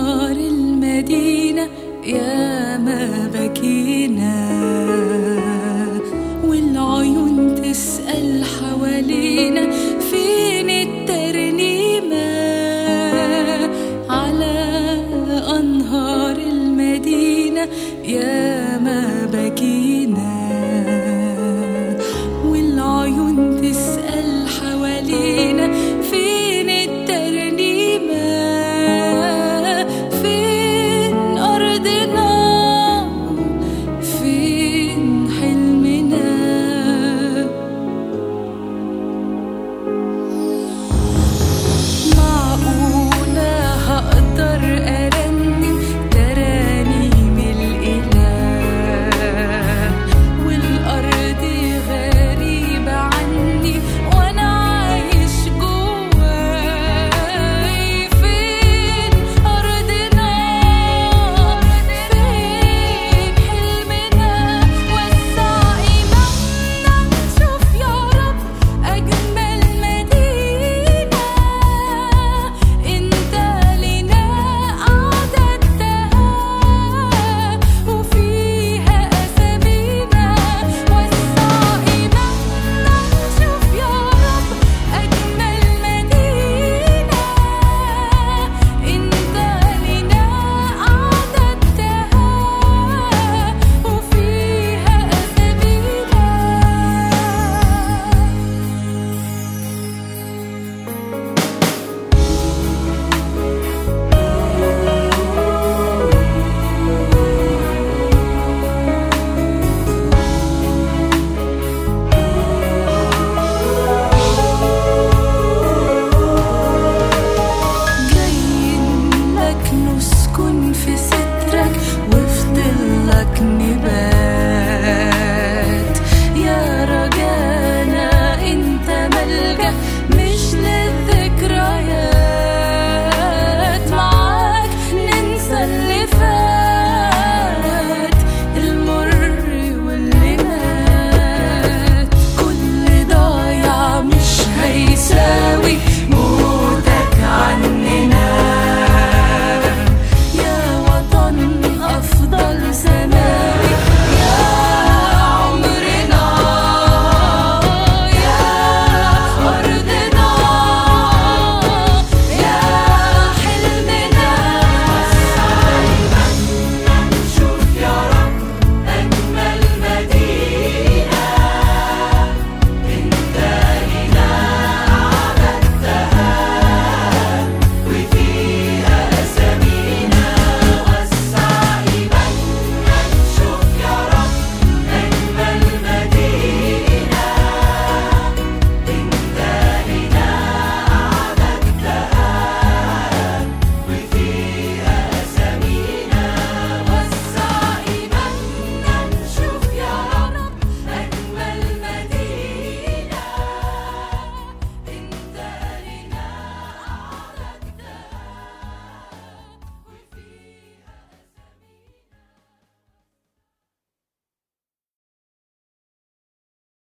أنهار المدينة يا ما بكينا والعيون تسأل حوالينا فين الترنيمة على أنهار المدينة يا ما بكينا والعيون تسأل حوالينا فين الترنيمة فين أرضنا فين حلمنا معقولة هقدر أرنم ترانيم الإله والأرض غريبة عني وأنا عايش جواي فين أرضنا فين حلمنا وسع إيماننا نشوف يا رب أجمل مدينة أنت لنا أعددتها وفيها أسامينا وسع إيماننا نشوف يا رب أجمل مدينة أنت لنا أعددتها وفيها أسامينا جايين لك نسكن في